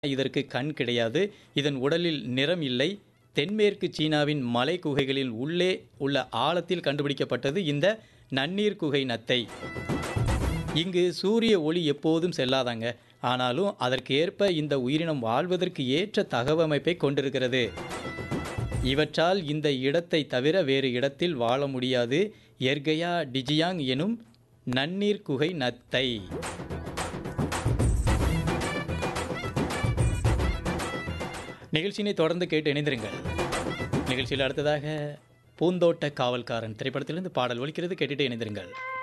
இதற்கு கண் கிடையாது இதன் உடலில் நிறம் இல்லை தென்மேற்கு சீனாவின் மலை குகைகளின் உள்ளே உள்ள ஆழத்தில் கண்டுபிடிக்கப்பட்டது இந்த நன்னீர் குகை நத்தை இங்கு சூரிய ஒளி எப்போதும் செல்லாதாங்க ஆனாலும் அதற்கு ஏற்ப இந்த உயிரினம் வாழ்வதற்கு ஏற்ற தகவமைப்பை கொண்டிருக்கிறது இவற்றால் இந்த இடத்தை தவிர வேறு இடத்தில் வாழ முடியாது எர்கயா டிஜியாங் எனும் நன்னீர் குகை நத்தை நிகழ்ச்சியினை தொடர்ந்து கேட்டு இணைந்திருங்கள் நிகழ்ச்சியில் அடுத்ததாக பூந்தோட்ட காவல்காரன் திரைப்படத்திலிருந்து பாடல் ஒலிக்கிறது கேட்டுட்டு இணைந்திருங்கள்